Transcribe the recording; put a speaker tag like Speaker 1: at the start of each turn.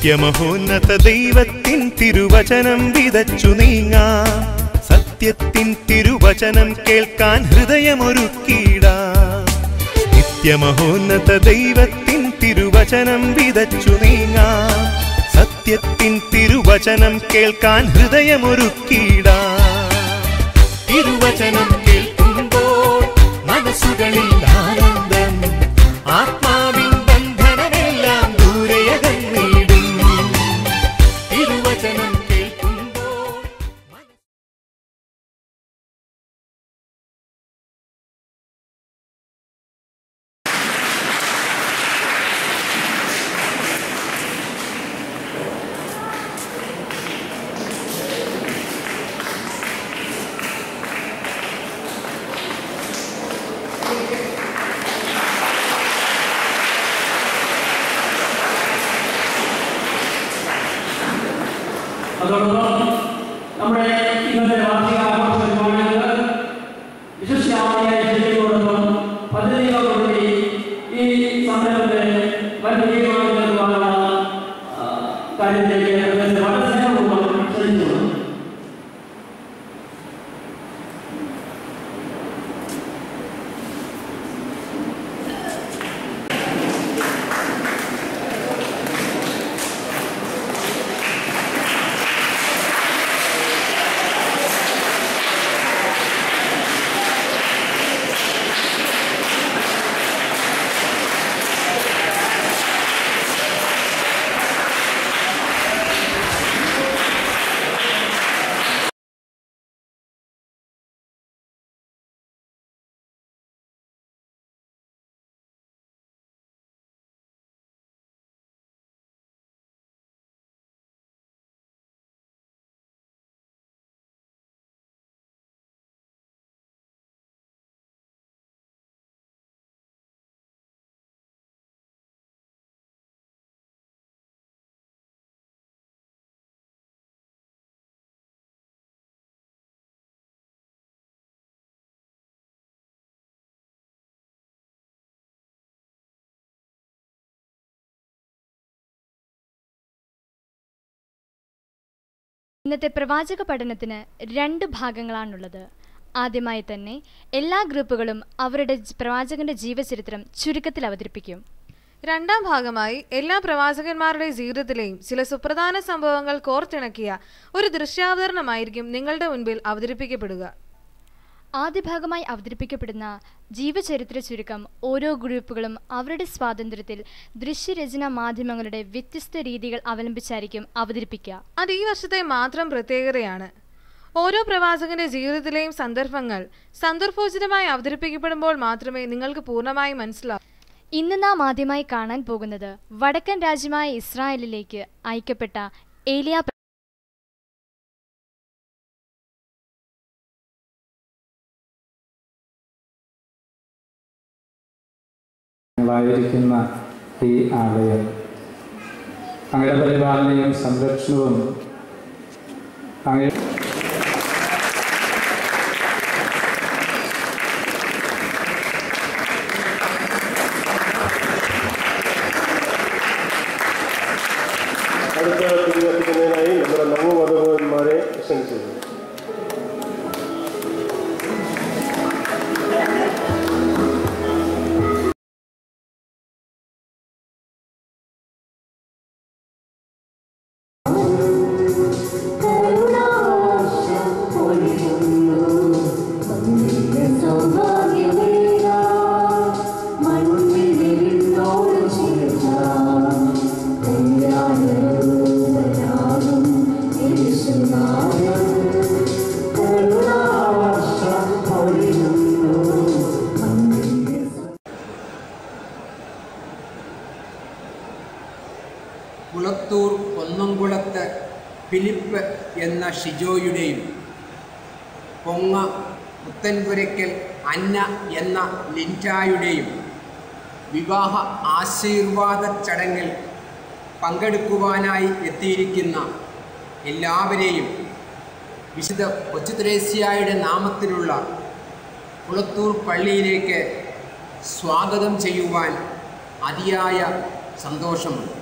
Speaker 1: നിത്യമഹോന്നത ദൈവത്തിൻ തിരുവചനം വിതച്ചു നീങ്ങാം സത്യത്തിൻ തിരുവചനം കേൾക്കാൻ ഹൃദയമൊരുക്കിയിടാം നിത്യമഹോന്നത ദൈവത്തിൻ തിരുവചനം വിതച്ചു നീങ്ങാം സത്യത്തിൻ തിരുവചനം കേൾക്കാൻ ഹൃദയമൊരുക്കിയിടാം തിരുവചനം കേൾക്കുമ്പോൾ മനസ്സുകളിൽ ആനന്ദം ആത്മാവിൻ ബന്ധനമെല്ലാം ദൂരയകന്നിടും തിരുവചനം കേൾക്കുമ്പോൾ
Speaker 2: അതോടൊപ്പം നമ്മുടെ ഇന്നത്തെ വാർഷിക ആഘോഷ പരിപാടികൾ വിശിഷ്ടാമായ ശൈലിയോടൊപ്പം പദ്ധതികളോടുകൂടി ഈ സംരംഭത്തെ വൻ വിജയമായി നൽകുവാനുള്ള ആ, കാര്യത്തിലേക്ക് അദ്ദേഹത്തെ വളരെ സ്നേഹപൂർവ്വം ക്ഷണിച്ചു
Speaker 3: ഇന്നത്തെ പ്രവാചക പഠനത്തിന് രണ്ട് ഭാഗങ്ങളാണുള്ളത് ആദ്യമായി തന്നെ എല്ലാ ഗ്രൂപ്പുകളും അവരുടെ ജ് പ്രവാചകന്റെ ജീവചരിത്രം ചുരുക്കത്തിൽ അവതരിപ്പിക്കും
Speaker 4: രണ്ടാം ഭാഗമായി എല്ലാ പ്രവാചകന്മാരുടെ ജീവിതത്തിലെയും ചില സുപ്രധാന സംഭവങ്ങൾ കോർത്തിണക്കിയ ഒരു ദൃശ്യാവതരണമായിരിക്കും നിങ്ങളുടെ മുൻപിൽ അവതരിപ്പിക്കപ്പെടുക
Speaker 3: ആദ്യ ഭാഗമായി അവതരിപ്പിക്കപ്പെടുന്ന ജീവചരിത്ര ചുരുക്കം ഓരോ ഗ്രൂപ്പുകളും അവരുടെ സ്വാതന്ത്ര്യത്തിൽ ദൃശ്യരചനാ മാധ്യമങ്ങളുടെ വ്യത്യസ്ത രീതികൾ അവലംബിച്ചായിരിക്കും അവതരിപ്പിക്കുക
Speaker 4: അത് ഈ വർഷത്തെ മാത്രം പ്രത്യേകതയാണ് ഓരോ പ്രവാചകന്റെ ജീവിതത്തിലെയും സന്ദർഭങ്ങൾ സന്ദർഭോചിതമായി അവതരിപ്പിക്കപ്പെടുമ്പോൾ മാത്രമേ നിങ്ങൾക്ക് പൂർണ്ണമായി മനസ്സിലാവൂ
Speaker 3: ഇന്ന് നാം ആദ്യമായി കാണാൻ പോകുന്നത് വടക്കൻ രാജ്യമായ ഇസ്രായേലിലേക്ക് അയക്കപ്പെട്ട ഏലിയ
Speaker 5: ായിരിക്കുന്ന ഈ ആലയം അങ്ങയുടെ പരിപാലനയും സംരക്ഷണവും അങ്ങ
Speaker 6: അടുത്ത തിരികെത്തുന്നതിനായി നമ്മുടെ നവവധുവന്മാരെ ക്ഷണിച്ചു
Speaker 7: കുളത്തൂർ കൊന്നംകുളത്ത് ഫിലിപ്പ് എന്ന ഷിജോയുടെയും പൊങ്ങ പുത്തൻപുരയ്ക്കൽ അന്ന എന്ന ലിൻറ്റായുടെയും വിവാഹ ആശീർവാദ ചടങ്ങിൽ പങ്കെടുക്കുവാനായി എത്തിയിരിക്കുന്ന എല്ലാവരെയും വിശുദ്ധ കൊച്ചുത്രേസ്യായുടെ നാമത്തിലുള്ള കുളത്തൂർ പള്ളിയിലേക്ക് സ്വാഗതം ചെയ്യുവാൻ അതിയായ സന്തോഷമുണ്ട്